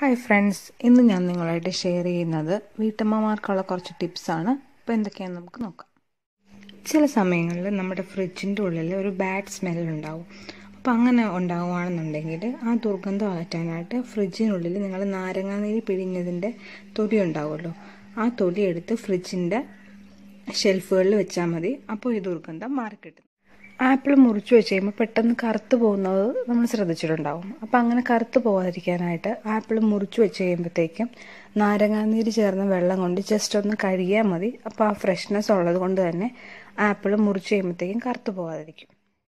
hi friends ഇന്ന് ഞാൻ നിങ്ങളായിട്ട് ഷെയർ ചെയ്യുന്നത് വീട്ടമ്മമാർക്കുള്ള കുറച്ച് ടിപ്സാണ് അപ്പോൾ എന്തൊക്കെയാണെന്ന് നമുക്ക് നോക്കാം ചില സമയങ്ങളിൽ നമ്മുടെ ഫ്രിഡ്ജിൻ്റെ ഉള്ളിൽ ഒരു ബാഡ് സ്മെൽ ഉണ്ടാവും അപ്പോൾ അങ്ങനെ ഉണ്ടാവുകയാണെന്നുണ്ടെങ്കിൽ ആ ദുർഗന്ധം അകറ്റാനായിട്ട് ഫ്രിഡ്ജിനുള്ളിൽ നിങ്ങൾ നാരങ്ങാനീര് പിഴിഞ്ഞതിൻ്റെ തൊലി ഉണ്ടാവുമല്ലോ ആ തൊലി എടുത്ത് ഫ്രിഡ്ജിൻ്റെ ഷെൽഫുകളിൽ വെച്ചാൽ മതി അപ്പോൾ ഈ ദുർഗന്ധം മാറിക്കിട്ടും ആപ്പിൾ മുറിച്ച് വെച്ച് കഴിയുമ്പോൾ പെട്ടെന്ന് കറുത്ത് പോകുന്നത് നമ്മൾ ശ്രദ്ധിച്ചിട്ടുണ്ടാവും അപ്പോൾ അങ്ങനെ കറുത്ത് പോകാതിരിക്കാനായിട്ട് ആപ്പിൾ മുറിച്ച് വെച്ച് കഴിയുമ്പോഴത്തേക്കും നാരങ്ങാനീര് ചേർന്ന വെള്ളം കൊണ്ട് ജസ്റ്റ് ഒന്ന് കഴുകിയാൽ മതി അപ്പോൾ ആ ഫ്രഷ്നെസ് ഉള്ളത് കൊണ്ട് തന്നെ ആപ്പിൾ മുറിച്ച് കഴിയുമ്പോഴത്തേക്കും കറുത്ത് പോകാതിരിക്കും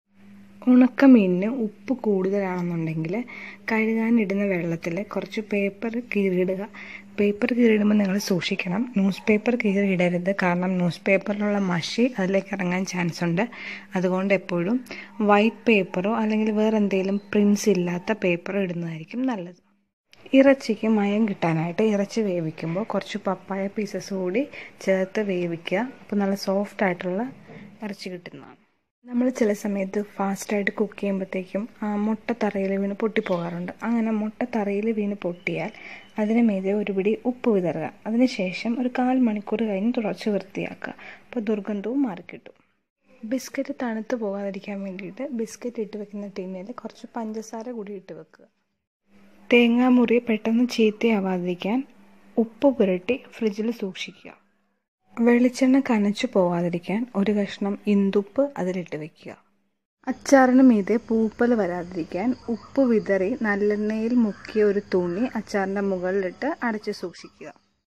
ഉണക്കമീനിന് ഉപ്പ് കൂടുതലാണെന്നുണ്ടെങ്കിൽ കഴുകാനിടുന്ന വെള്ളത്തിൽ കുറച്ച് പേപ്പർ കീറിയിടുക പേപ്പർ കീറിയിടുമ്പോൾ നിങ്ങൾ സൂക്ഷിക്കണം ന്യൂസ് പേപ്പർ കീറിയിടരുത് കാരണം ന്യൂസ് പേപ്പറിലുള്ള മഷി അതിലേക്ക് ഇറങ്ങാൻ ചാൻസ് ഉണ്ട് അതുകൊണ്ട് എപ്പോഴും വൈറ്റ് പേപ്പറോ അല്ലെങ്കിൽ വേറെ എന്തെങ്കിലും പ്രിൻസ് ഇല്ലാത്ത പേപ്പറോ ഇടുന്നതായിരിക്കും നല്ലത് ഇറച്ചിക്ക് മയം കിട്ടാനായിട്ട് ഇറച്ചി വേവിക്കുമ്പോൾ കുറച്ച് പപ്പായ പീസസ് കൂടി ചേർത്ത് വേവിക്കുക അപ്പോൾ നല്ല സോഫ്റ്റ് ആയിട്ടുള്ള ഇറച്ചി കിട്ടുന്നതാണ് നമ്മൾ ചില സമയത്ത് ഫാസ്റ്റായിട്ട് കുക്ക് ചെയ്യുമ്പോഴത്തേക്കും മുട്ട തറയിൽ വീണ് പൊട്ടിപ്പോകാറുണ്ട് അങ്ങനെ മുട്ട തറയിൽ വീണ് പൊട്ടിയാൽ അതിന് മീതെ ഒരു പിടി ഉപ്പ് വിതറുക അതിനുശേഷം ഒരു കാൽ മണിക്കൂർ കഴിഞ്ഞ് തുടർച്ച വൃത്തിയാക്കുക അപ്പോൾ ദുർഗന്ധവും മാറിക്കിട്ടും ബിസ്ക്കറ്റ് തണുത്ത് പോകാതിരിക്കാൻ വേണ്ടിയിട്ട് ബിസ്ക്കറ്റ് ഇട്ട് വെക്കുന്ന ടിന്നിൽ കുറച്ച് പഞ്ചസാര കൂടി ഇട്ട് വെക്കുക തേങ്ങാമുറി പെട്ടെന്ന് ചീത്തയാവാതിരിക്കാൻ ഉപ്പ് പുരട്ടി ഫ്രിഡ്ജിൽ സൂക്ഷിക്കുക വെളിച്ചെണ്ണ കനച്ചു പോവാതിരിക്കാൻ ഒരു കഷ്ണം ഇന്തുപ്പ് അതിലിട്ട് വെക്കുക അച്ചാറിന് മീതെ പൂപ്പൽ വരാതിരിക്കാൻ ഉപ്പ് വിതറി നല്ലെണ്ണയിൽ മുക്കിയ ഒരു തുണി അച്ചാറിൻ്റെ മുകളിലിട്ട് അടച്ച് സൂക്ഷിക്കുക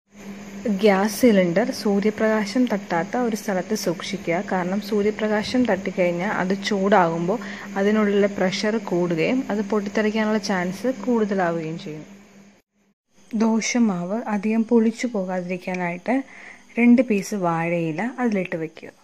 ഗ്യാസ് സിലിണ്ടർ സൂര്യപ്രകാശം തട്ടാത്ത ഒരു സ്ഥലത്ത് സൂക്ഷിക്കുക കാരണം സൂര്യപ്രകാശം തട്ടിക്കഴിഞ്ഞാൽ അത് ചൂടാകുമ്പോൾ അതിനുള്ളിലെ പ്രഷർ കൂടുകയും അത് പൊട്ടിത്തെറിക്കാനുള്ള ചാൻസ് കൂടുതലാവുകയും ചെയ്യും ദോശമാവ് അധികം പൊളിച്ചു പോകാതിരിക്കാനായിട്ട് രണ്ട് പീസ് വാഴയില അതിലിട്ട് വെക്കുക